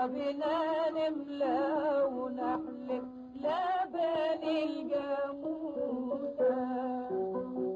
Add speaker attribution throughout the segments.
Speaker 1: يلا بنا نملى ونحلف لبن الجاموسة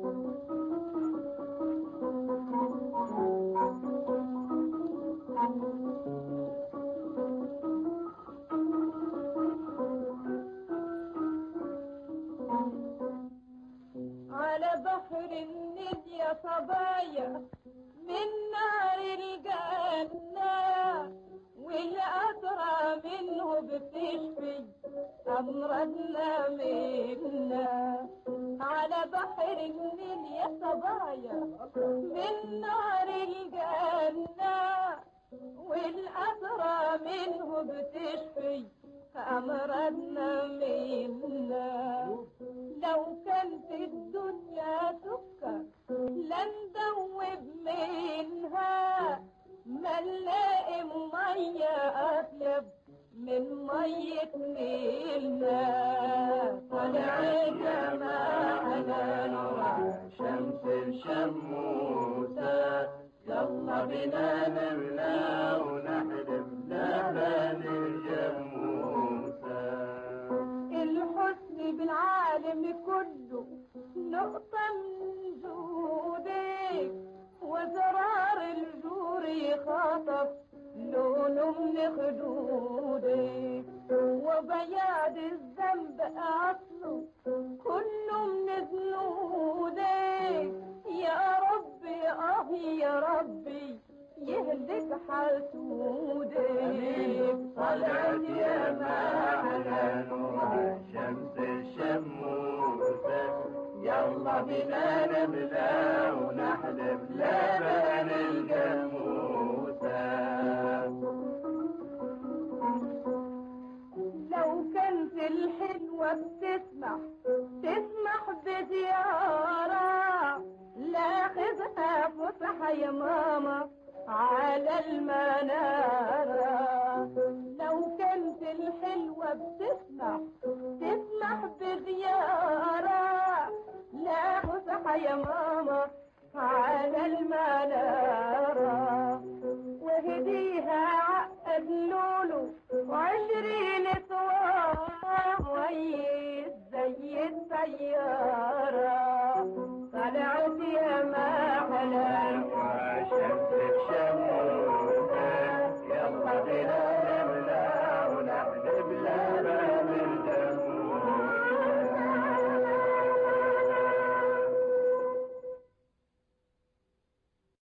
Speaker 1: على بحر النيل يا صبايا من نار الجنة والأسرى منه بتشفي أمراضنا منا على بحر النيل يا صبايا من نار الجنة والأسرى منه بتشفي أمراضنا منا لو كان في الدنيا سكر لن دوب منها ما نلاقي مية أطيب من مية نيلنا طلع جماعنا نور
Speaker 2: شمس الشموسة يلا بنا نملى ونحلف لبن الجموسة
Speaker 1: الحسن بالعالم كله نقطة من جودك وزرار الجور يخاطف لونه من خدودك وبياد الذنب أصله كله من ذنودك يا ربي آه يا ربي يهلك حسودك
Speaker 2: طلعت يا معنا نور شمس الشموسة يلا بنا نملى ونحلف لبن الجاموسة
Speaker 1: لو كانت الحلوة بتسمح تسمح بزيارة لاخذها فسحة يا ماما على المنارة لو كانت الحلوة بتسمح تسمح بزيارة لا فسحة يا ماما على المنارة وهديها عقد لولو وعشرين صواب كويس زي السيارة